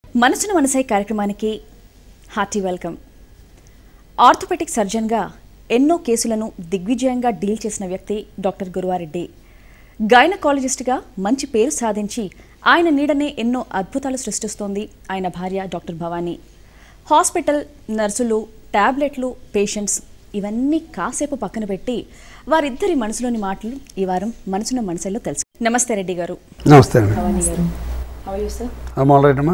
మనసును మనసై కార్యక్రమానికి hearty welcome orthopaedic సర్జన్గా ఎన్నో కేసులను దిగ్విజయంగా డీల్ చేసిన వ్యక్తి డాక్టర్ గురువారెడ్డి గైనకాలజిస్ట్గా మంచి పేరు సాధించి ఆయన నీడనే ఎన్నో అద్భుతాలు సృష్టిస్తోంది ఆయన భార్య డాక్టర్ భవానీ హాస్పిటల్ నర్సులు టాబ్లెట్లు పేషెంట్స్ ఇవన్నీ కాసేపు పక్కన పెట్టి వారిద్దరి మనసులోని మాటలు ఈ వారం మనసులో మనసులో తెలుసు నమస్తే రెడ్డి గారు నమస్తే అండి భవానీ గారు how you sir I'm all right అమ్మా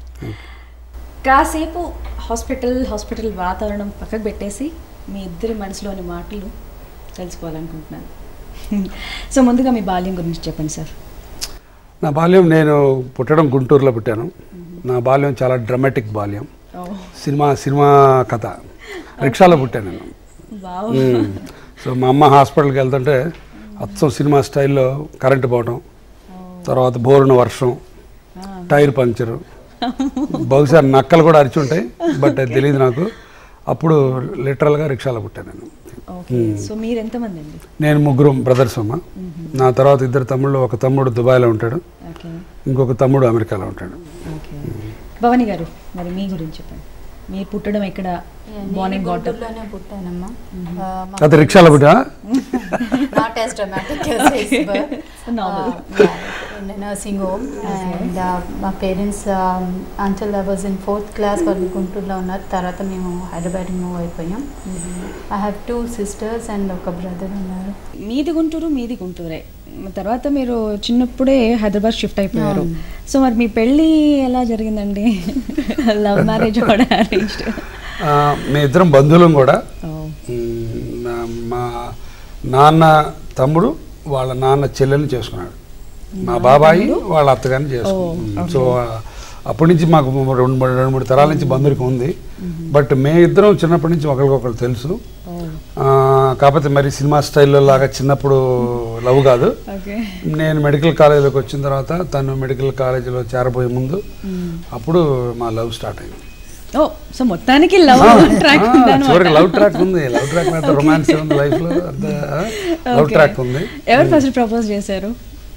కాసేపు హాస్పిటల్ హాస్పిటల్ వాతావరణం పక్కకు పెట్టేసి మీ ఇద్దరి మనసులోని మాటలు తెలుసుకోవాలనుకుంటున్నాను సో ముందుగా మీ బాల్యం గురించి చెప్పండి సార్ నా బాల్యం నేను పుట్టడం గుంటూరులో పుట్టాను నా బాల్యం చాలా డ్రమాటిక్ బాల్యం సినిమా సినిమా కథ రిక్షాలో పుట్టాను నేను వావ్ మ్మ్. సో మా అమ్మ హాస్పిటల్కి వెళ్తుంటే అచ్చం సినిమా స్టైల్లో కరెంటు పోవడం తర్వాత బోరున వర్షం టైర్ పంక్చరు బహుశా నక్కలు కూడా అరిచి ఉంటాయి బట్ అది తెలియదు నాకు అప్పుడు లిటరల్గా రిక్షాలో పుట్టాను నేను ఓకే సో మీరు ఎంతమంది అండి నేను ముగ్గురు బ్రదర్స్ అమ్మ నా తర్వాత ఇద్దరు తమ్ముళ్ళు ఒక తమ్ముడు దుబాయ్లో ఉంటాడు ఓకే ఇంకొక తమ్ముడు అమెరికాలో ఉంటాడు ఓకే భవానీ గారు మరి మీ గురించి చెప్పండి మీరు పుట్టడం ఎక్కడ మార్నింగ్ వాటర్ గుంటూరులోనే పుట్టానమ్మా అయితే రిక్షాలో పుట్టా not as dramatic Normal. In nursing home and మా పేరెంట్స్ అంచల్ వాజ్ ఇన్ ఫోర్త్ క్లాస్ వాళ్ళు గుంటూరులో ఉన్నారు తర్వాత మేము హైదరాబాద్ మూవ్ అయిపోయాం I have two sisters and ఒక బ్రదర్ ఉన్నారు మీది గుంటూరు మీది గుంటూరే తర్వాత మీరు చిన్నప్పుడే హైదరాబాద్ షిఫ్ట్ అయిపోయారు సో మరి మీ పెళ్ళి ఎలా జరిగిందండి లవ్ మ్యారేజ్ కూడా అరేంజ్డ్ ఆ, మీ ఇద్దరం బంధువులం కూడా మ్మ్, నా- మా నాన్న తమ్ముడు వాళ్ళ నాన్న చెల్లెల్ని చేసుకున్నాడు మా బాబాయి వాళ్ళ అత్తగారిని చేసుకున్నాడు సో ఆ, అప్పటి నుంచి మాకు రెండు మూడు రెండు మూడు తరాల నుంచి బంధువులకు ఉంది బట్ మే ఇద్దరం చిన్నప్పటి నుంచి ఒకరికొకరు తెలుసు ఆ, కాకపోతే మరి సినిమా స్టైల్లో లాగా చిన్నప్పుడు లవ్ కాదు ఓకే నేను మెడికల్ కాలేజీలోకి వచ్చిన తర్వాత తను మెడికల్ కాలేజీలో చేరబోయే ముందు అప్పుడు మా లవ్ స్టార్ట్ అయింది ఓ సో మొత్తానికి లవ్ ట్రాక్ ఆ, చివరికి లవ్ ట్రాక్ ఉంది లవ్ ట్రాక్ మీద రొమాన్స్ ఉంది లైఫ్ లో లవ్ ట్రాక్ ఉంది ఎవరు ఫస్ట్ ప్రపోజ్ చేశారు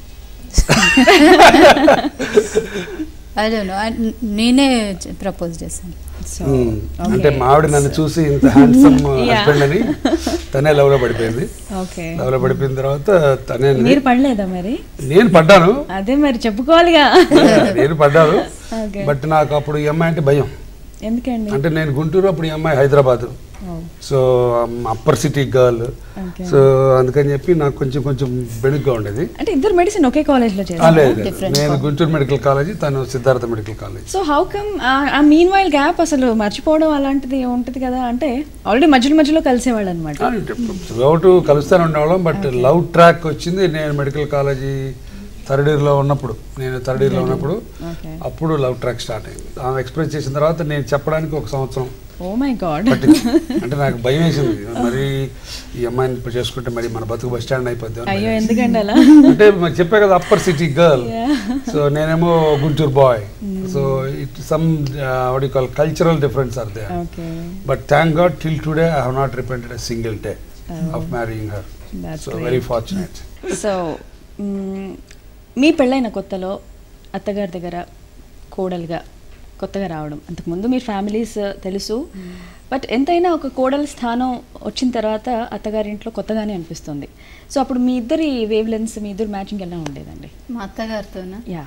ఐ డోంట్ నో నేనే ప్రపోజ్ చేశాను సో ఉమ్, అంటే మా ఆవిడ నన్ను చూసి ఇంత హ్యాండ్సమ్ హస్బెండ్ అని తనే లవ్ లో పడిపోయింది ఓకే లవ్ లో పడిపోయిన తర్వాత తనే మీరు పడలేదా మరి నేను పడ్డాను అదే మరి చెప్పుకోవాలిగా నేను పడ్డాను ఓకే బట్ నాకు అప్పుడు ఈ అమ్మాయి అంటే భయం ఎందుకండి అంటే నేను గుంటూరు అప్పుడు ఈ అమ్మాయి Hyderabad oh, so upper city girl okay so అందుకని చెప్పి నాకు కొంచెం కొంచెం బెనుగ్గా ఉండేది అంటే ఇద్దరు మెడిసిన్ ఒకే కాలేజ్ లో ఆ, చేశారు లేదు లేదు. Different నేను గుంటూరు మెడికల్ కాలేజీ తను Siddhartha medical college so how come ఆ మీన్ వైల్ గ్యాప్ అసలు మర్చిపోవడం అలాంటిది ఉంటుంది కదా అంటే ఆల్రెడీ మధ్యలో మధ్యలో కలిసేవాళ్ళు అనమాట త్రూఅవుట్ కలుస్తూనే ఉండేవాళ్ళం బట్ లవ్ ట్రాక్ వచ్చింది నేను మెడికల్ కాలేజీ థర్డ్ ఇయర్లో ఉన్నప్పుడు నేను థర్డ్ ఇయర్లో ఉన్నప్పుడు ఓకే అప్పుడు లవ్ ట్రాక్ స్టార్ట్ అయింది ఆమె ఎక్స్ప్రెస్ చేసిన తర్వాత నేను చెప్పడానికి ఒక సంవత్సరం ఓ మై గాడ్ పట్టింది అంటే నాకు భయం వేసింది మరి ఈ అమ్మాయిని ఇప్పుడు చేసుకుంటే మరి మన బతుకు బస్ స్టాండ్ అయిపోద్ది అని అయ్యో భయం. ఎందుకండి అలా అంటే మరి చెప్పే కదా అప్పర్ సిటీ గర్ల్ సో నేనేమో Guntur boy so it some what call cultural difference are they okay but thank God till today I have not repented a single day of marrying her That's so great. Very fortunate so hmm, మీ పెళ్ళైన కొత్తలో అత్తగారి దగ్గర కోడలుగా కొత్తగా రావడం అంతకుముందు మీ families తెలుసు బట్ ఎంతైనా ఒక కోడల స్థానం వచ్చిన తర్వాత అత్తగారింట్లో కొత్తగానే అనిపిస్తుంది సో అప్పుడు మీ ఇద్దరి వేవ్ లెన్స్ మీ ఇద్దరు మ్యాచింగ్ ఎలా ఉండేదండి మా అత్తగారితోనా యా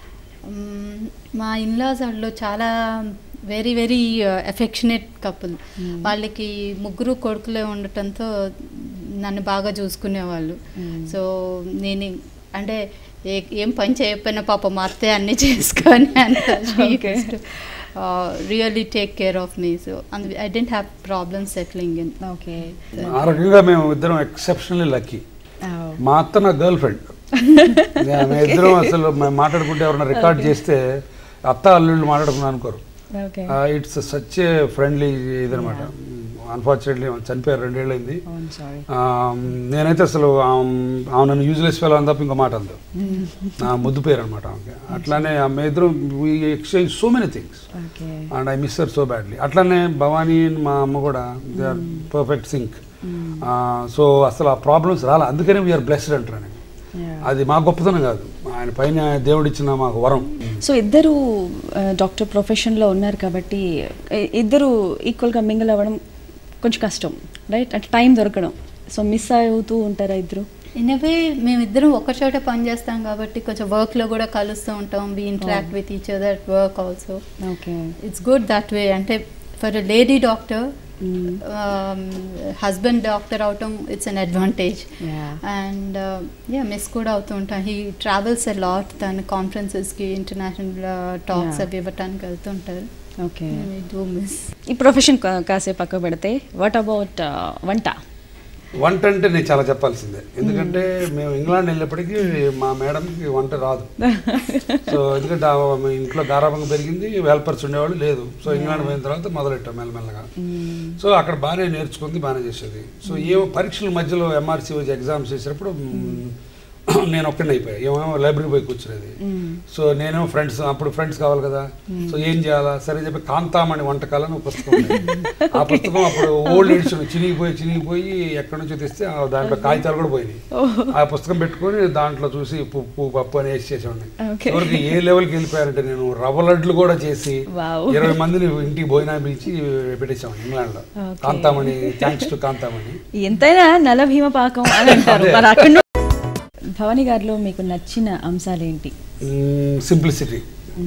మ్మ్. మా ఇన్లాస్ వాళ్ళు చాలా వెరీ వెరీ ఎఫెక్షనేట్ కపుల్ వాళ్ళకి ముగ్గురు కొడుకులే ఉండటంతో నన్ను బాగా చూసుకునేవాళ్ళు Mm. సో నేను అంటే ఏ ఏం పని చేయకపోయినా పాప మా అత్తే అన్నీ చేసుకొని Okay. Really take care of మీ so I didn't have problem settling in okay ఆ రకంగా మేము ఇద్దరం ఎక్సెప్షనల్లీ లక్కీ మా అత్త నా గర్ల్ ఫ్రెండ్ మేము ఇద్దరం అసలు మేము మాట్లాడుకుంటే ఎవరైనా రికార్డ్ చేస్తే అత్త అల్లుళ్ళు మాట్లాడుకున్నాను అనుకోరు okay it's such a friendly ఇదనమాట అన్ఫార్చునేట్లీ చనిపోయారు రెండేళ్ళైంది సారీ ఆ, నేనైతే అసలు ఆమె ఆమె నన్ను యూజ్లెస్ ఫెలో అని తప్ప ఇంకో మాట అందు నా ముద్దు పేరు అనమాట ఆమెకి అట్లానే ఆమె ఇద్దరం we exchange so many things okay and I miss her so badly అట్లానే భవానీ and మా అమ్మ కూడా they are perfect sync so అసలు ఆ ప్రాబ్లమ్స్ రాలే అందుకనే వీఆర్ బ్లెస్డ్ అంటారు నేను అది మా గొప్పతనం కాదు ఆయన పైన దేవుడిచ్చిన మాకు వరం సో ఇద్దరు డాక్టర్ ప్రొఫెషన్లో ఉన్నారు కాబట్టి ఇ- ఇద్దరు ఈక్వల్గా మింగిల్ అవ్వడం కొంచెం కష్టం రైట్ అంటే టైం దొరకడం సో మిస్ అవుతూ ఉంటారా ఇద్దరు ఇన్ వే మేమిద్దరం ఒక చోట పని చేస్తాం కాబట్టి కొంచెం వర్క్లో కూడా కలుస్తూ ఉంటాం we interact with each other work also okay it's good that way అంటే for lady doctor husband doctor అవటం it's an advantage Yeah. And yeah miss కూడా అవుతూ ఉంటాం హీ ట్రావెల్స్ ఎ లాట్ తన కాన్ఫరెన్సెస్కి ఇంటర్నేషనల్ టాక్స్ Yeah. అవి ఇవ్వటానికి వెళ్తుంటారు okay do miss ఈ ప్రొఫెషన్ కా- కాసేపు పక్క పెడితే వాట్ అబౌట్ వంట వంట అంటే నేను చాలా చెప్పాల్సిందే ఎందుకంటే మేము ఇంగ్లాండ్ వెళ్ళేప్పటికీ మా మేడంకి వంట రాదు సో ఎందుకంటే ఆమె ఇంట్లో గారాబంగా పెరిగింది వెల్పర్స్ ఉండేవాళ్ళు లేదు సో ఇంగ్లాండ్ పోయిన తర్వాత మొదలెట్టాం మెల్లమెల్లగా సో అక్కడ బాగానే నేర్చుకుంది బాగానే చేసేది సో ఏ పరీక్షల మధ్యలో ఎంఆర్సీ వచ్చి ఎగ్జామ్స్ చేసేటప్పుడు మ్, నేను ఒక్కడిని అయిపోయా ఏమో లైబ్రరీ పోయి కూర్చునేది సో నేనేమో ఫ్రెండ్స్ అప్పుడు ఫ్రెండ్స్ కావాలి కదా సో ఏం చేయాలా సరే చెప్పి కాంతామణి వంటకాలని ఒక పుస్తకం ఉండేది. ఆ పుస్తకం అప్పుడు ఓల్డ్ ఎడిషన్ చినిగిపోయి చినిగిపోయి ఎక్కడి నుంచో తెస్తే ఆ దాంట్లో కాగితాలు కూడా పోయినాయి ఆ పుస్తకం పెట్టుకొని దాంట్లో చూసి ఉప్పు పప్పు అని వేసి చేసేవాడిని Okay. ఎవరికి ఏ లెవెల్కి వెళ్ళిపోయారంటే నేను రవ్వ లడ్లు కూడా చేసి Wow. ఇరవై మందిని ఇంటికి భోజనం పిలిచి పెట్టేసాం ఇంగ్లాండ్లో Okay. Kantamani thanks to Kantamani ఎంతైనా నల భీమ పాకం అని అంటారు అదే. మరి అక్కడ భవానీ గారిలో మీకు నచ్చిన అంశాలు ఏంటి simplicity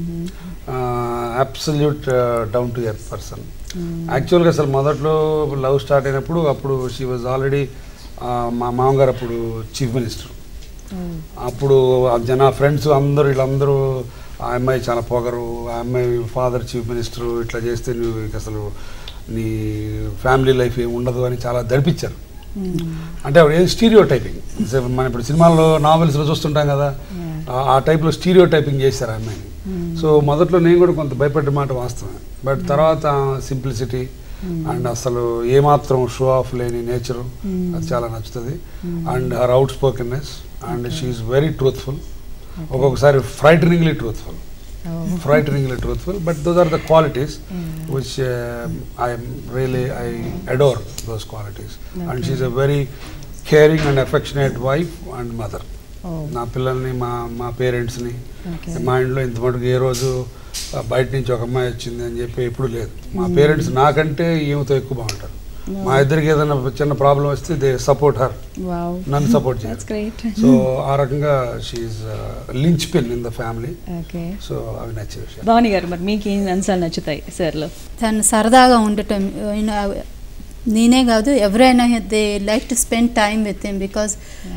absolute down to earth person యాక్చువల్గా అసలు మొదట్లో లవ్ స్టార్ట్ అయినప్పుడు అప్పుడు షీ వాజ్ ఆల్రెడీ మా మామగారు అప్పుడు చీఫ్ మినిస్టర్ అప్పుడు ఆ జన ఫ్రెండ్స్ అందరూ వీళ్ళందరూ ఆ అమ్మాయి చాలా పొగరు ఆ అమ్మాయి ఫాదర్ చీఫ్ మినిస్టర్ ఇట్లా చేస్తే నువ్వు ఇక అసలు నీ ఫ్యామిలీ లైఫ్ ఏమి ఉండదు అని చాలా దడిపించారు అంటే ఆవిడ ఏం స్టీరియో టైపింగ్ మనం ఇప్పుడు సినిమాల్లో నావెల్స్లో చూస్తుంటాం కదా ఆ- ఆ టైప్లో స్టీరియో టైపింగ్ చేశారు ఆ అమ్మాయిని సో మొదట్లో నేను కూడా కొంత భయపడ్డ మాట వాస్తవం బట్ తర్వాత సింప్లిసిటీ అండ్ అసలు ఏమాత్రం షో ఆఫ్ లేని నేచర్ అది చాలా నచ్చుతుంది and her outspokenness and she's very truthful ఒక్కొక్కసారి frighteningly truthful frighteningly truthful but those are the qualities which uh, i am really i adore those qualities and she's a very caring and affectionate wife and mother Oh. నా పిల్లల్ని మా మా పేరెంట్స్ని Okay. మా ఇంట్లో ఇంత మటుకు ఏ రోజు ఆ, బయట నుంచి ఒక అమ్మాయి వచ్చింది అని చెప్పి ఎప్పుడు లేదు మా పేరెంట్స్ నాకంటే ఈమెతో ఎక్కువ బాగుంటారు మా ఇద్దరికి ఏదైనా చిన్న ప్రాబ్లం వస్తే దే సపోర్ట్ హర్ వావ్ నన్ను సపోర్ట్ దట్స్ చేయాలి గ్రేట్ సో ఆ రకంగా she's linchpin in the family okay so అవి నచ్చే విషయాలు భవానీ గారు మరి మీకు ఏం అంశాలు నచ్చుతాయి సార్లో తను సరదాగా ఉండటం you know, నేనే కాదు ఎవరైనా they like to spend time with him because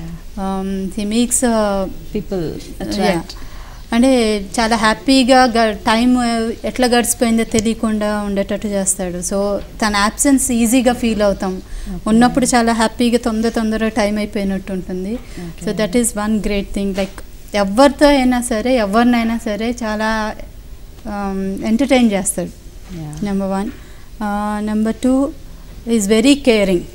he makes people attract అంటే చాలా హ్యాపీగా టైం ఎట్లా గడిచిపోయిందో తెలియకుండా ఉండేటట్టు చేస్తాడు సో తన యాబ్సెన్స్ ఈజీగా ఫీల్ అవుతాం ఉన్నప్పుడు చాలా హ్యాపీగా తొందర తొందరగా టైం అయిపోయినట్టు ఉంటుంది so that is one great thing like ఎవరితో అయినా సరే ఎవరినైనా సరే చాలా ఎంటర్టైన్ చేస్తాడు number one number two is very caring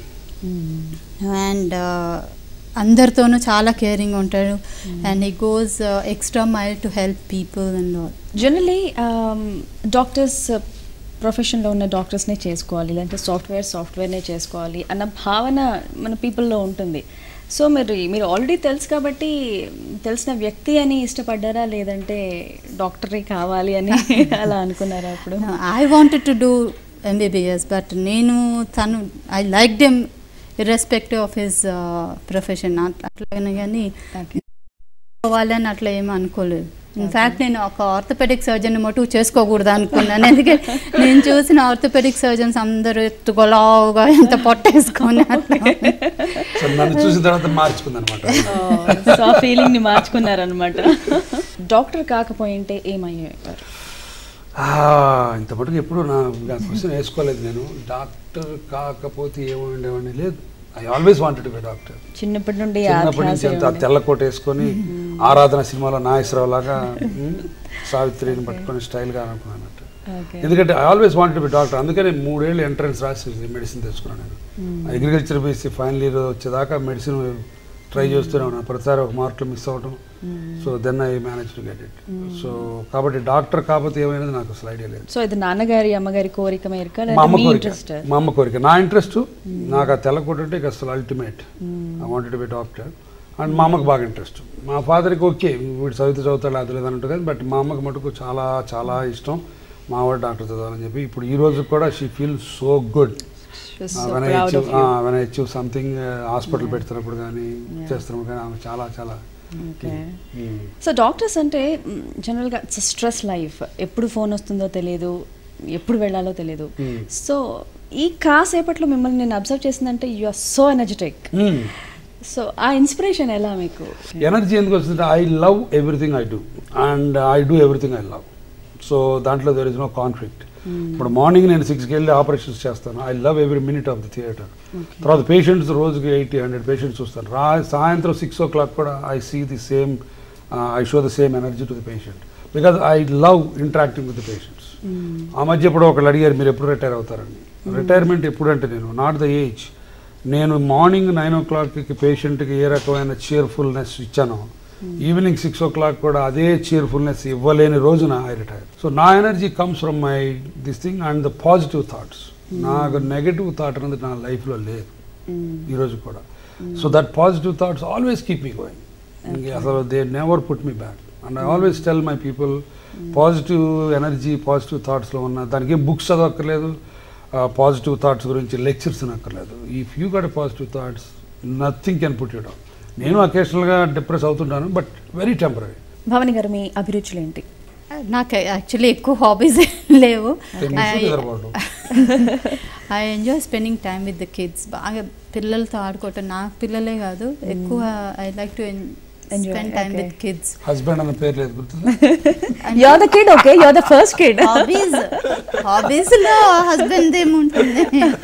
and అందరితోనూ చాలా కేరింగ్ ఉంటాడు and he goes extra mile to help people and all generally doctors ప్రొఫెషన్లో ఉన్న డాక్టర్స్నే చేసుకోవాలి లేదంటే సాఫ్ట్వేర్ సాఫ్ట్వేర్నే చేసుకోవాలి అన్న భావన మన పీపుల్లో ఉంటుంది సో మీరు మీరు ఆల్రెడీ తెలుసు కాబట్టి తెలిసిన వ్యక్తి అని ఇష్టపడ్డారా లేదంటే డాక్టరే కావాలి అని అలా అనుకున్నారా అప్పుడు I wanted to do MBBS but నేను తను I like them irrespective of his profession అట్లాగనే కానీ Okay. పోవాలని అట్లా ఏమీ అనుకోలేదు ఇన్ఫ్యాక్ట్ నేను ఒక ఆర్థోపెడిక్ సర్జన్ మటుకు చేసుకోకూడదు అనుకున్నాను ఎందుకంటే నేను చూసిన ఆర్థోపెడిక్ సర్జన్స్ అందరూ ఎత్తుగొలావుగా ఎంత పొట్టేసుకొని అట్లా సో నన్ను చూసిన తర్వాత మార్చుకుంది అనమాట సో ఆ ఫీలింగ్ ని మార్చుకున్నారనమాట డాక్టర్ కాకపోయింటే ఏమయ్యేవారు ఇంత మటుకు ఎప్పుడు నా క్వశ్చన్ వేసుకోలేదు నేను డాక్టర్ కాకపోతే ఏమో ఉండేవాడిని లేదు I always wanted to be doctor చిన్నప్పటి నుండి ఆ చిన్నప్పటి ధ్యాస నుంచి అంత ఉంది. తెల్ల కోట వేసుకొని ఆరాధన సినిమాలో నాగేశ్వరరావు లాగా ఉమ్, సావిత్రిని పట్టుకొని స్టైల్గా అనుకున్నాను Okay. ఎందుకంటే I always wanted be doctor అందుకని మూడేళ్ళు ఎంట్రన్స్ రాసి మెడిసిన్ తెచ్చుకున్నాను నేను అగ్రికల్చర్ బీసీ ఫైనల్ ఇయర్ వచ్చేదాకా మెడిసిన్ ట్రై చేస్తూనే ఉన్నాను ప్రతిసారి ఒక మార్కులు మిస్ అవ్వడం so then I manage to get it so కాబట్టి డాక్టర్ కాకపోతే ఏమైనది నాకు అసలు ఐడియా లేదు సో ఇది నాన్నగారి అమ్మగారి కోరిక మేరక మా అమ్మ మీ కోరిక ఇంట్రెస్ట్ మా అమ్మ కోరిక నా ఇంట్రెస్ట్ నాకు ఆ తెల్లకోట అంటే ఇక అసలు ultimate I wanted to be doctor and మా అమ్మకి బాగా ఇంట్రెస్ట్ మా ఫాదర్కి ఓకే వీడు చదివితే చదువుతాడు అది లేదన్నట్టు కానీ బట్ మా అమ్మకి మటుకు చాలా చాలా ఇష్టం మా వాడు డాక్టర్ చదవాలని చెప్పి ఇప్పుడు ఈ రోజు కూడా she feel so good She's so when I proud achieve of you. When I achieve something hospital పెడుతున్నప్పుడు కానీ చేస్తున్నప్పుడు కానీ ఆమె చాలా చాలా Okay. Mm. సో డాక్టర్స్ అంటే మ్, జనరల్గా ఇట్స్ స్ట్రెస్ లైఫ్ ఎప్పుడు ఫోన్ వస్తుందో తెలియదు ఎప్పుడు వెళ్ళాలో తెలియదు Hmm. సో ఈ కాసేపట్లో మిమ్మల్ని నేను అబ్జర్వ్ చేసిందంటే you are so energetic Mm. So ఆ ఇన్స్పిరేషన్ ఎలా మీకు ఎనర్జీ ఎందుకు వస్తుంది I love everything I do and I do everything I love so దాంట్లో దెర్ ఇస్ నో కాన్ఫ్లిక్ట్ ఇప్పుడు మార్నింగ్ నేను సిక్స్కి వెళ్ళి ఆపరేషన్స్ చేస్తాను I love every minute of the theatre తర్వాత పేషెంట్స్ రోజుకి ఎయిటీ హండ్రెడ్ పేషెంట్స్ చూస్తాను రా సాయంత్రం సిక్స్ ఓ క్లాక్ కూడా I see the same I show the same energy to the patient because I love interacting with the patients ఆ మధ్య ఎప్పుడో ఒకళ్ళు అడిగారు మీరు ఎప్పుడు రిటైర్ అవుతారని రిటైర్మెంట్ ఎప్పుడంటే నేను నాట్ ద ఏజ్ నేను మార్నింగ్ నైన్ ఓ క్లాక్కి పేషెంట్కి ఏ రకమైన చీర్ఫుల్నెస్ ఇచ్చానో ఈవినింగ్ సిక్స్ ఓ క్లాక్ కూడా అదే చీర్ఫుల్నెస్ ఇవ్వలేని రోజున ఐ రిటైర్ సో నా energy comes from my this thing and the positive thoughts నాకు నెగటివ్ థాట్ అనేది నా లైఫ్లో లేదు ఈరోజు కూడా so that positive thoughts always keep me going అసలు they never put me back and I always tell my people positive energy positive థాట్స్లో ఉన్న దానికి ఏం బుక్స్ చదవక్కర్లేదు పాజిటివ్ థాట్స్ గురించి లెక్చర్స్ అనక్కర్లేదు if you got positive thoughts nothing can put you down నేను అకేషనల్గా డిప్రెస్ అవుతుంటాను but very temporary Bhavani garu మీ అభిరుచులు ఏంటి నాకు యాక్చువల్లీ ఎక్కువ హాబీస్ లేవు నిద్రపోవడం I enjoy spending time with the kids బాగా పిల్లలతో ఆడుకోవటం నాకు పిల్లలే కాదు ఎక్కువ I like to Enjoy, spend time okay. With kids husband అన్న పేరు లేదు గుర్తుందా you are the kid okay you are the first kid hobbies hobbies లో హస్బెండ్ ఏముంటుంది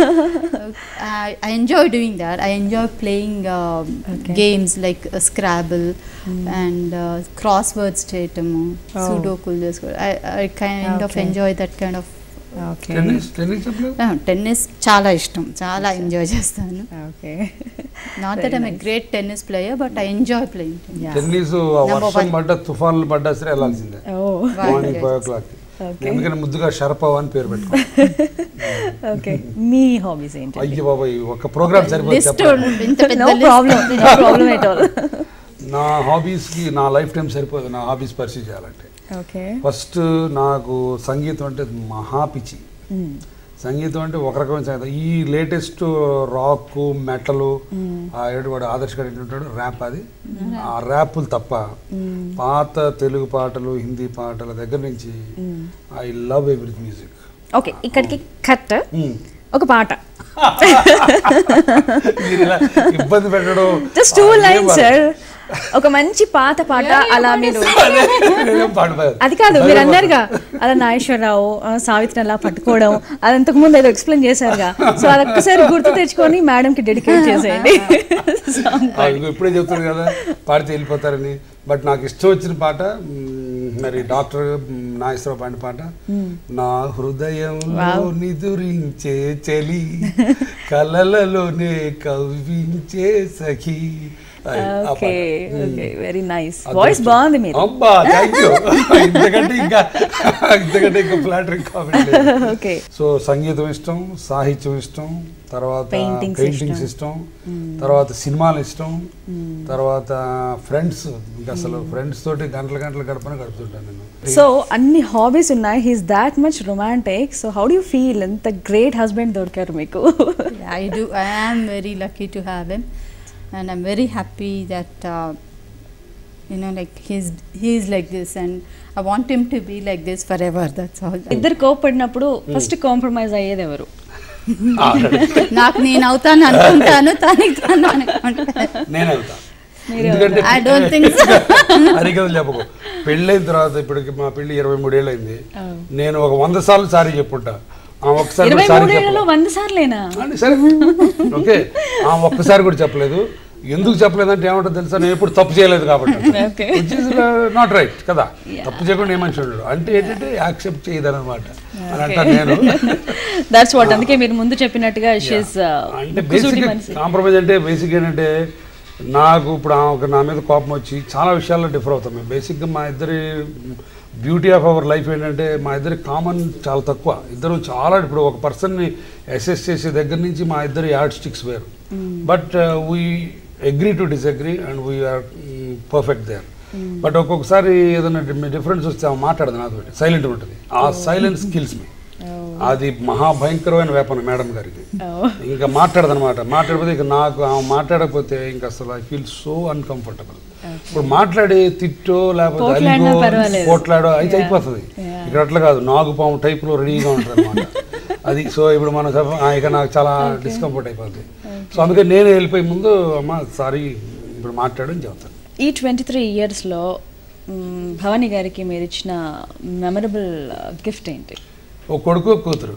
I enjoy doing that I enjoy playing Okay. Games like scrabble and crossword చేయటము Oh. సూడోకుల్ చేసుకోవడం I kind of Okay. Enjoy that kind of okay tennis tennis చెప్పలేదు tennis చాలా ఇష్టం చాలా enjoy చేస్తాను okay not Very that I'm nice. Great tennis player but I enjoy playing tennis Number వర్షం one. పడ్డా తుఫాన్లు పడ్డా సరే వెళ్ళాల్సిందే ఓ morning five o'clock Okay. ఎందుకంటే ముద్దుగా షరపవ్ అని పేరు పెట్టుకో ఓకే మీ హాబీస్ ఏంటి అయ్యో బాబాయ్ ఒక ప్రోగ్రామ్ సరిపోతుంది లిస్ట్ చెప్పడానికి. ఇంత పెద్ద no list. Problem no problem at all నా హాబీస్కి నా లైఫ్ టైం సరిపోదు నా హాబీస్ పర్సీ చేయాలంటే ఓకే ఫస్ట్ నాకు సంగీతం అంటే మహా పిచ్చి సంగీతం అంటే ఒక రకమైన సంగీతం ఈ లేటెస్ట్ రాక్ మెటలు ఆ ఏడు వాడు ఆదర్శ్ గారు ఏంటంటాడు ర్యాప్ అది ఆ ర్యాపులు తప్ప పాత తెలుగు పాటలు హిందీ పాటల దగ్గర నుంచి I love every music okay ఇక్కడికి కట్ ఒక పాట మీరు ఇలా ఇబ్బంది పెట్టడం జస్ట్ టూ ఆ, ఏం లైన్స్ పాట? సార్ ఒక మంచి పాత పాట అలా మీరు నేనేం పాడలేదు. అది కాదు మీరు అన్నారుగా అలా నాగేశ్వరరావు ఆ, సావిత్రి అలా పట్టుకోవడం అది అంతకు ముందు ఏదో ఎక్స్ప్లెయిన్ చేశారుగా సో అది ఒక్కసారి గుర్తు తెచ్చుకొని మేడం కి డెడికేట్ చేసేయండి Song ఆ, ఇదిగో ఇప్పుడే చెప్తాను కదా పాడితే వెళ్ళిపోతారని బట్ నాకు ఇష్టం వచ్చిన పాట మ్, మరి డాక్టర్ మ్, నాగేశ్వరరావు పాడిన పాట నా హృదయంలో Wow. నిదురించే చలి కలలలోనే కవ్వించే సఖి అది, ఆ ఓకే పాట. ఓకే వెరీ నైస్ అది వాయిస్ ఇష్టం. బాగుంది మీరు అబ్బా థ్యాంక్ యూ ఇంతకంటే ఇంకా ఇంతకంటే ఇంకా ఫ్లాటరింగ్ కామెంట్ ఓకే సో సంగీతం ఇష్టం సాహిత్యం ఇష్టం తర్వాత Paintings పెయింటింగ్స్ ఇష్టం తర్వాత సినిమాలు ఇష్టం తర్వాత ఫ్రెండ్స్ ఇంకా అసలు ఫ్రెండ్స్ తోటి గంటల గంటలు గడపని గడుపుతుంటాను నేను సో అన్ని హాబీస్ ఉన్నాయి he's that much romantic so how do feel ఎంత గ్రేట్ హస్బెండ్ దొరికారు మీకు I do. I am very lucky to have him, and I'm very happy that uh, you know, like he's he's like this, and I want him to be like this forever. That's all. ఇద్దరు కోపడినప్పుడు first compromise అయ్యేది ఎవరు నాకు నేను అవుతాను అనుకుంటాను తనకి తను అనుకుంటాను నేను వెళ్తా మీరే ఎందుకంటే I don't think so. అరికలు చెప్పకు పెళ్ళైన తర్వాత ఇప్పటికి మా పెళ్ళి ఇరవై మూడేళ్ళు అయింది Oh. నేను ఒక వంద సార్లు సారీ చెప్పుంటా ఆ ఒక్కసారి ఇరవై కూడా సారీ మూడేళ్లలో చెప్పలేదు వంద సార్లేనా అంటే సరే ఓకే ఆ ఒక్కసారి కూడా చెప్పలేదు ఎందుకు చెప్పలేదంటే ఏమంటుంది తెలుసా నేను ఎప్పుడు తప్పు చేయలేదు కాబట్టి Okay. నాట్ రైట్ కదా Yeah. తప్పు చేయకుండా ఏ మనిషి ఉండడు అంటే ఏంటంటే యాక్సెప్ట్ చేయదనమాట అని అంటాను నేను దట్స్ వాట్ అందుకే మీరు ముందు చెప్పినట్టుగా షీస్ అంటే బేసిక్ కాంప్రమైజ్ అంటే బేసిక్ ఏంటంటే నాకు ఇప్పుడు ఆమెకు నా మీద కోపం వచ్చి చాలా విషయాల్లో డిఫర్ అవుతాం మేము బేసిక్గా మా ఇద్దరి బ్యూటీ ఆఫ్ అవర్ లైఫ్ ఏంటంటే మా ఇద్దరి కామన్ చాలా తక్కువ ఇద్దరు చాలా ఇప్పుడు ఒక పర్సన్ని అసెస్ చేసే దగ్గర నుంచి మా ఇద్దరు యాడ్ స్టిక్స్ వేరు but we agree to disagree and we're perfect there but ఒక్కొక్కసారి ఏదైనా డిఫరెన్స్ వస్తే ఆమె మాట్లాడదు నాతో సైలెంట్ ఉంటుంది ఆ సైలెన్స్ కిల్స్ మీ అది మహాభయంకరమైన వేపన మేడం గారికి ఇంకా మాట్లాడదనమాట మాట్లాడకపోతే ఇక నాకు ఆమె మాట్లాడకపోతే ఇంకా అసలు ఐ ఫీల్ సో అన్కంఫర్టబుల్ ఇప్పుడు మాట్లాడి తిట్టో లేకపోతే పోట్లాడినా అలిగో, పర్వాలేదు. పోట్లాడో అయితే అయిపోతుంది ఇక్కడ అట్లా కాదు నాగుపాము టైప్లో రెడీగా ఉంటుంది అనమాట అది సో ఇప్పుడు మనం చెప్ప- ఆ, ఇక నాకు చాలా డిస్కంఫర్ట్ అయిపోతుంది సో అందుకే నేను వెళ్ళిపోయి ముందు అమ్మ సారీ ఇప్పుడు మాట్లాడని చెప్తాను ఈ ట్వంటీ త్రీ ఇయర్స్లో భవానీ గారికి మీరు ఇచ్చిన మెమరబుల్ గిఫ్ట్ ఏంటి ఓ కొడుకు ఒక కూతురు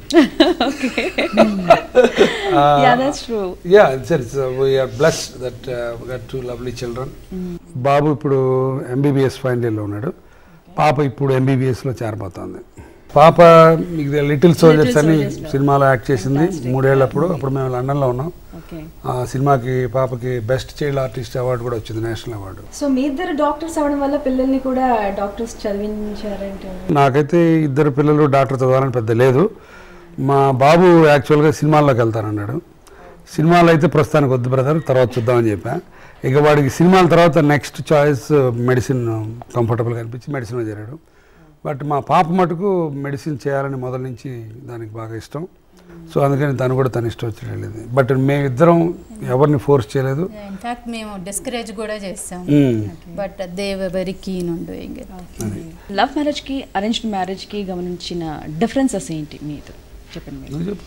Yeah, that's true. Yeah it's it's we're bless that got two lovely children బాబు ఇప్పుడు ఎంబీబీఎస్ ఫైనల్ ఇయర్లో ఉన్నాడు పాప ఇప్పుడు MBBS లో చేరబోతోంది పాప మీకు లిటిల్ సోల్జర్స్ అని సినిమాలో యాక్ట్ చేసింది మూడేళ్ళప్పుడు అప్పుడు మేము లండన్లో ఉన్నాం ఓకే ఆ సినిమాకి పాపకి బెస్ట్ చైల్డ్ ఆర్టిస్ట్ అవార్డు కూడా వచ్చింది నేషనల్ అవార్డు సో మీ ఇద్దరు డాక్టర్స్ అవడం వల్ల పిల్లల్ని కూడా డాక్టర్స్ చదివించారంటే నాకైతే ఇద్దరు పిల్లలు డాక్టర్ చదవాలని పెద్ద లేదు మా బాబు యాక్చువల్గా సినిమాల్లోకి వెళ్తానన్నాడు సినిమాలు అయితే ప్రస్తుతానికి వద్దు బ్రదర్ తర్వాత చూద్దామని చెప్పా ఇక వాడికి సినిమాల తర్వాత నెక్స్ట్ చాయిస్ మెడిసిన్ కంఫర్టబుల్గా అనిపించి మెడిసిన్లో చేరాడు బట్ మా పాప మటుకు మెడిసిన్ చేయాలని మొదల నుంచి దానికి బాగా ఇష్టం సో అందుకని తను కూడా తన ఇష్టం వచ్చి వెళ్ళింది బట్ మేమిద్దరం ఎవరిని ఫోర్స్ చేయలేదు ఇన్ఫాక్ట్ మేము డిస్కరేజ్ కూడా చేస్తాం మ్మ్. But they very keen on doing it love మ్యారేజ్కి అరేంజ్డ్ మ్యారేజ్కి గమనించిన డిఫరెన్సెస్ ఏంటి మీతో చెప్పండి మీరు నువ్వు చెప్పు.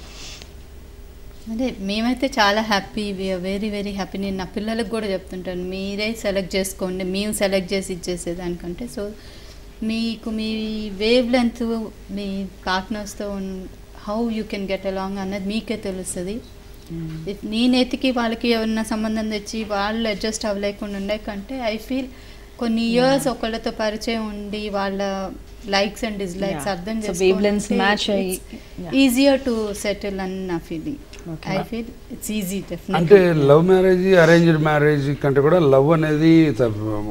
అదే మేమైతే చాలా happy we're very very happy నేను నా పిల్లలకు కూడా చెప్తుంటాను మీరే సెలెక్ట్ చేసుకోండి మేము సెలెక్ట్ చేసి ఇచ్చేసేదానికంటే సో మీకు మీ వేవ్ లెంత్ మీ పార్ట్నర్స్తో how you can get along అన్నది మీకే తెలుస్తుంది ఇఫ్ నేను ఎతికి వాళ్ళకి ఏమన్నా సంబంధం తెచ్చి వాళ్ళు అడ్జస్ట్ అవ్వలేకుండా ఉండే కంటే ఐ ఫీల్ కొన్ని ఇయర్స్ ఒకళ్ళతో పరిచయం ఉండి వాళ్ళ లైక్స్ అండ్ డిస్లైక్స్ Yeah. అర్థం So wavelengths match అయ్యి, yeah. ఈజియర్ టు సెటిల్ అని నా feeling Okay. I feel it's easy అంటే definitely love marriage arranged marriage కంటే కూడా లవ్ అనేది త-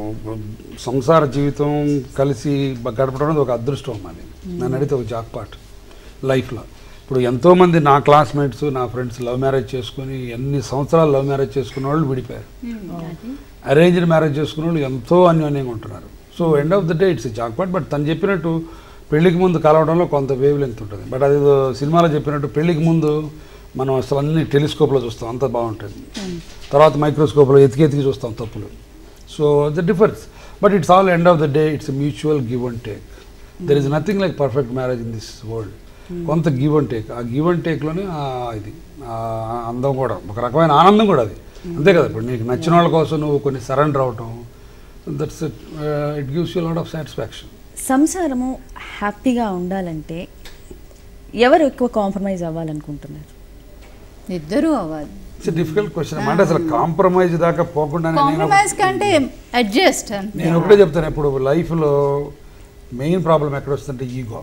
సంసార జీవితం కలిసి బ- గడపడం అనేది ఒక అదృష్టం అది నన్ను అడిగితే ఒక జాక్ పాట్ లైఫ్లో ఇప్పుడు ఎంతోమంది నా క్లాస్మేట్స్ నా ఫ్రెండ్స్ లవ్ మ్యారేజ్ చేసుకుని ఎన్ని సంవత్సరాలు లవ్ మ్యారేజ్ చేసుకున్న వాళ్ళు విడిపోయారు అరేంజ్డ్ మ్యారేజ్ చేసుకున్న వాళ్ళు ఎంతో అన్యోన్యంగా ఉంటున్నారు so end of the day it's jackpot but తను చెప్పినట్టు పెళ్లికి ముందు కలవడంలో కొంత వేవ్ లెంత్ ఉంటుంది బట్ అది సినిమాలో చెప్పినట్టు పెళ్లికి ముందు మనం అసలు అన్ని టెలిస్కోప్లో చూస్తాం అంత బాగుంటుంది తర్వాత మైక్రోస్కోప్లో ఎతికి ఎతికి చూస్తాం తప్పులు so the difference but it's all end of the day it's mutual give and take there is nothing like perfect marriage in this world కొంత గివ్ అండ్ టేక్ ఆ గివ్ అండ్ టేక్లోనే ఇది ఆ అందం కూడా ఒక రకమైన ఆనందం కూడా అది అంతే కదా ఇప్పుడు నీకు నచ్చిన వాళ్ళ కోసం నువ్వు కొన్ని సరెండర్ అవటం that's it gives you lot of satisfaction సంసారము హ్యాపీగా ఉండాలంటే ఎవరు ఎక్కువ కాంప్రమైజ్ అవ్వాలనుకుంటున్నారు ఇద్దరు అవ్వాలి ఇట్స్ డిఫికల్ట్ క్వశ్చన్ అంటే అసలు కాంప్రమైజ్ దాకా పోకుండా నేను కాంప్రమైజ్ కంటే అడ్జస్ట్ నేను ఒకటే చెప్తాను ఇప్పుడు లైఫ్లో మెయిన్ ప్రాబ్లం ఎక్కడ వస్తుందంటే ఈగో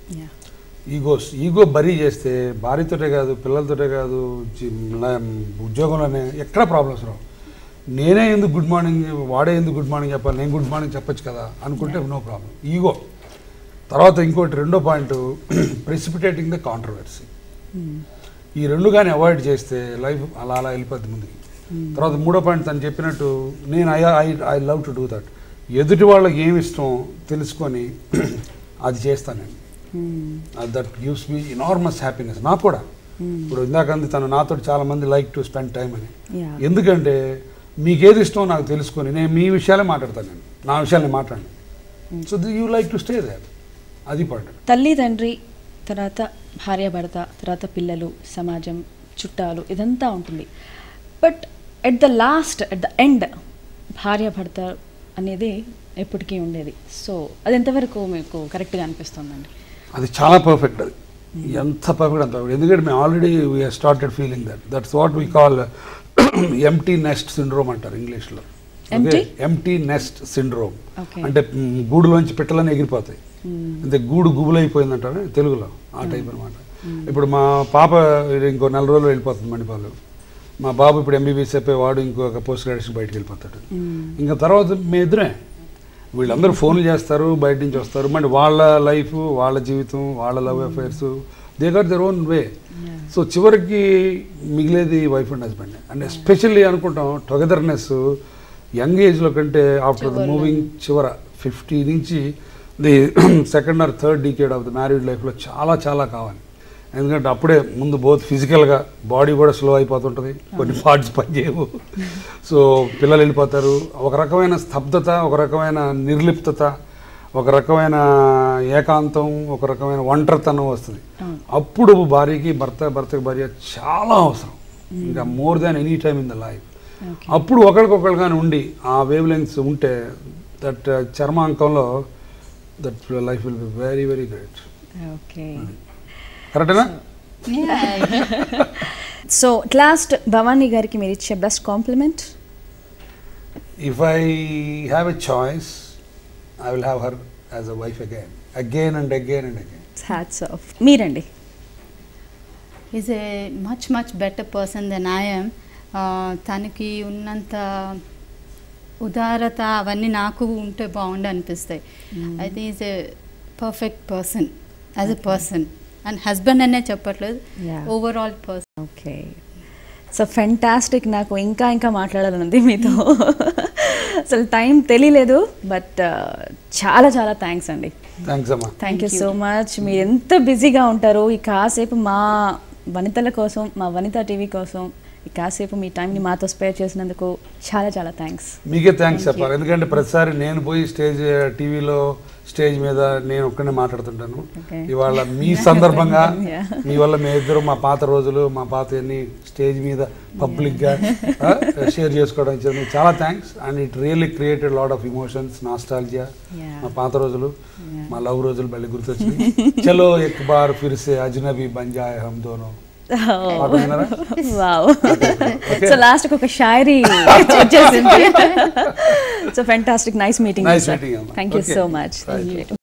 ఈగోస్ ఈగో బరీ చేస్తే భార్యతోటే కాదు పిల్లలతోటే కాదు జీ- ల- ఉద్యోగంలోనే ఎక్కడ ప్రాబ్లమ్స్ రావు నేనే ఎందుకు గుడ్ మార్నింగ్ వాడే ఎందుకు గుడ్ మార్నింగ్ చెప్పాలి నేను గుడ్ మార్నింగ్ చెప్పొచ్చు కదా అనుకుంటే నో ప్రాబ్లం ఈగో తర్వాత ఇంకోటి రెండో పాయింట్ ప్రెసిపిటేటింగ్ ద కాంట్రవర్సీ ఈ రెండు కానీ అవాయిడ్ చేస్తే లైఫ్ అలా అలా వెళ్ళిపోద్ది ముందుకి తర్వాత మూడో పాయింట్ తను చెప్పినట్టు నేను I I I love to do that ఎదుటి వాళ్ళకి ఏమి ఇష్టం తెలుసుకొని అది చేస్తాను నేను that gives me enormous happiness నాకు కూడా ఇప్పుడు ఇందాక అంది తను నాతో చాలా మంది లైక్ టు స్పెండ్ టైం అని Yeah. ఎందుకంటే మీకు ఏది ఇష్టమో నాకు తెలుసుకొని నేను మీ విషయాలే మాట్లాడతాను నేను నా విషయాలు నేను మాట్లాడను so you like to stay there అది పాయింట్ తల్లి తండ్రి తర్వాత భార్య భర్త తర్వాత పిల్లలు సమాజం చుట్టాలు ఇదంతా ఉంటుంది but at the last at the end భార్య భర్త అనేది ఎప్పటికీ ఉండేది సో అది ఎంతవరకు మీకు కరెక్ట్గా అనిపిస్తుందండి అది చాలా పర్ఫెక్ట్ అది ఎంత పర్ఫెక్ట్ అంత perfect. ఎందుకంటే మేము already we're started feeling that that's what we call empty nest syndrome అంటారు ఇంగ్లీష్లో Empty? Empty nest syndrome Okay. అంటే మ్, గూడులోంచి పిట్టలన్నీ ఎగిరిపోతాయి అంటే గూడు గుబులైపోయింది అంటారు తెలుగులో ఆ టైప్ అనమాట ఇప్పుడు మా పాప ఇంకో నెల రోజులు వెళ్ళిపోతుంది మణిపాలు మా బాబు ఇప్పుడు ఎంబీబీఎస్ అయిపోయి వాడు ఇంకొక పోస్ట్ గ్రాడ్యుయేషన్ బయటకు వెళ్ళిపోతాడు ఇంకా తర్వాత మీ ఇద్దరే వీళ్ళందరూ ఫోన్లు చేస్తారు బయట నుంచి వస్తారు మళ్ళీ వాళ్ళ లైఫ్ వాళ్ళ జీవితం వాళ్ళ love affairs they got their own way so చివరికి మిగిలేది wife and husband and especially అనుకుంటాం టొగెదర్నెస్ యంగ్ ఏజ్లో కంటే ఆఫ్టర్ ద మూవింగ్ చివర ఫిఫ్టీ నుంచి the second or third decade of the married లైఫ్లో చాలా చాలా కావాలి ఎందుకంటే అప్పుడే ముందు బోత్ ఫిజికల్గా బాడీ కూడా స్లో అయిపోతుంటుంది కొన్ని పార్ట్స్ పనిచేయవు సో పిల్లలు వెళ్ళిపోతారు ఒక రకమైన స్తబ్దత ఒక రకమైన నిర్లిప్తత ఒక రకమైన ఏకాంతం ఒక రకమైన ఒంటరితనం వస్తుంది అప్పుడు భార్యకి భర్త భర్తకి భార్య చాలా అవసరం ఇంకా more than any time in the life అప్పుడు ఒకరికొకరుగానే ఉండి ఆ వేవ్ లెంగ్స్ ఉంటే దట్ చర్మాంకంలో that life will be very very great okay కరెక్టేనా సో లాస్ట్ భవానీ గారికి మీరు ఇచ్చే best compliment If I have a choice, I will have her as a wife again, again and again and again. Hats off మీరండి is a much much better person than I'm తనకి ఉన్నంత ఉదారత అవన్నీ నాకు ఉంటే బాగుండు అనిపిస్తాయి అయితే is a perfect person as a person and husband అనే చెప్పట్లేదు Yeah. Overall person okay so fantastic నాకు ఇంకా ఇంకా మాట్లాడాలని ఉంది మీతో అసలు టైం తెలియలేదు బట్ చాలా చాలా థ్యాంక్స్ అండి Thanks, Amma. Thank you so much మీరు ఎంత బిజీగా ఉంటారో ఈ కాసేపు మా వనితల కోసం మా వనిత టీవీ కోసం ఈ కాసేపు మీ టైంని మాతో స్పేర్ చేసినందుకు చాలా చాలా థ్యాంక్స్ మీకే థ్యాంక్స్ చెప్పాలి ఎందుకంటే ప్రతిసారి నేను పోయి స్టేజ్ టీవీలో స్టేజ్ మీద నేను ఒక్కనే మాట్లాడుతుంటాను Okay. ఇవాళ మీ సందర్భంగా Yeah. మీ వల్ల మీ ఇద్దరు మా పాత రోజులు మా పాత అన్ని స్టేజ్ మీద పబ్లిక్గా షేర్ చేసుకోవడం ఇచ్చారు మీకు చాలా thanks and it really created lot of emotions nostalgia Yeah. మా పాత రోజులు మా లవ్ రోజులు మళ్ళీ గుర్తొచ్చింది చలో ఎక్ బార్ ఫిర్సే అజ్నబీ బంజాయ్ హమ్ దోనో పాట విన్నారా? వావ్ సో లాస్ట్ ఒక షాయరీ వచ్చేసింది so fantastic nice meeting Nice meeting, Amma. Thank you Okay. So much Right.